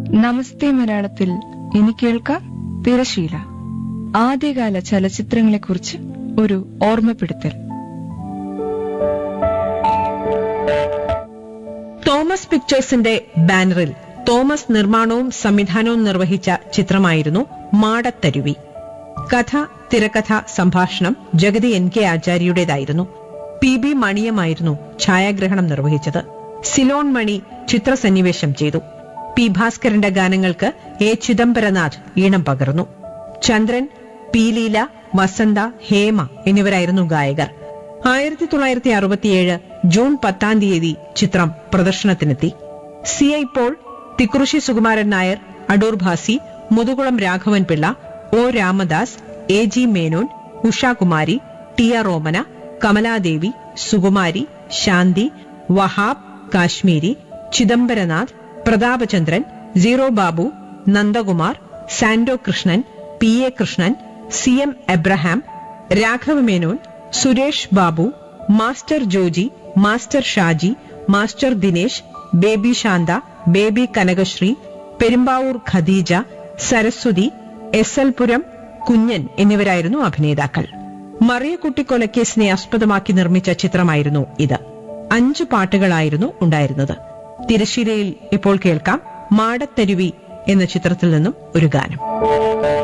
നമസ്തേ മലയാളത്തിൽ ഇനി കേൾക്കാം തിരശീല ആദ്യകാല ചലച്ചിത്രങ്ങളെക്കുറിച്ച് ഒരു ഓർമ്മപ്പെടുത്തൽ തോമസ് പിക്ചേഴ്സിന്റെ ബാനറിൽ തോമസ് നിർമ്മാണവും സംവിധാനവും നിർവഹിച്ച ചിത്രമായിരുന്നു മാടത്തരുവി കഥ തിരക്കഥ സംഭാഷണം ജഗതി എൻ കെ ആചാര്യയുടേതായിരുന്നു പി ബി മണിയമായിരുന്നു ഛായാഗ്രഹണം നിർവഹിച്ചത് സിലോൺ മണി ചിത്രസന്നിവേശം ചെയ്തു പി ഭാസ്കരന്റെ ഗാനങ്ങൾക്ക് എ ചിദംബരനാഥ് ഈണം പകർന്നു ചന്ദ്രൻ പി ലീല വസന്ത ഹേമ എന്നിവരായിരുന്നു ഗായകർ ആയിരത്തി തൊള്ളായിരത്തി അറുപത്തിയേഴ് ജൂൺ പത്താം തീയതി ചിത്രം പ്രദർശനത്തിനെത്തി C I Paul Thikkurissi Sukumaran Nair Adoor Bhasi Muthukulam Raghavan Pillai O Ramadas A G Menon Ushakumari T R Romana Kamaladevi Sukumari Shanthi Wahab Kashmiri Chidambaranath Prathapachandran zero Babu Nandakumar Sandow Krishnan P A Krishnan C M Abraham Raghava Menon Suresh Babu master Joji master Shaji master Dinesh baby Shantha baby Kanakasree Perumbavoor Khadeeja Saraswathi S L Puram Kunjan എന്നിവരായിരുന്നു അഭിനേതാക്കൾ മറിയക്കുട്ടി കൊലക്കേസിനെ ആസ്പദമാക്കി നിർമ്മിച്ച ചിത്രമായിരുന്നു ഇത് അഞ്ചു പാട്ടുകളായിരുന്നു ഉണ്ടായിരുന്നത് തിരശ്ശീലയിൽ ഇപ്പോൾ കേൾക്കാം മാടത്തരുവി എന്ന ചിത്രത്തിൽ നിന്നും ഒരു ഗാനം